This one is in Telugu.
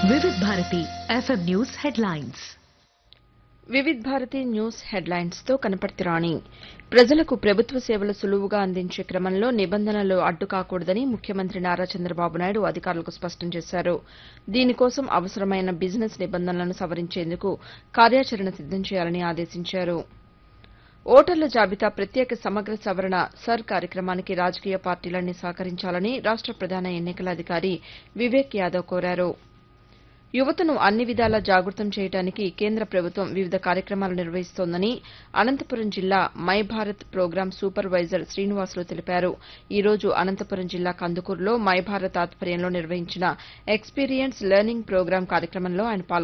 వివిధ Bharati FM news headlines Vividh Bharati news headlines తో కనపర్తిరాణి ప్రజలకు ప్రభుత్వ సేవలు సులువుగా అందించే క్రమంలో నిబంధనలు అడ్డు కాకూడదని ముఖ్యమంత్రి నారా చంద్రబాబు నాయుడు అధికారులకు స్పష్టం చేశారు దీనికోసం అవసరమైన బిజినెస్ నిబంధనలను సవరించేందుకు కార్యాచరణ సిద్దం చేయాలని ఆదేశించారు ఓటర్ల జాబితా ప్రత్యేక సమగ్ర సవరణ సర్ కార్యక్రమానికి రాజకీయ పార్టీలన్నీ సహకరించాలని రాష్ట ప్రధాన ఎన్నికల అధికారి వివేక్ యాదవ్ కోరారు యువతను అన్ని విధాలా జాగృతం చేయడానికి కేంద్ర ప్రభుత్వం వివిధ కార్యక్రమాలు నిర్వహిస్తోందని అనంతపురం జిల్లా my Bharat programme supervisor Srinivasulu తెలిపారు ఈ రోజు అనంతపురం జిల్లా కందుకూరులో మై భారత్ ఆధ్వర్యంలో నిర్వహించిన ఎక్స్పీరియన్స్ లెర్నింగ్ ప్రోగ్రాం కార్యక్రమంలో ఆయన పాల్గొన్నారు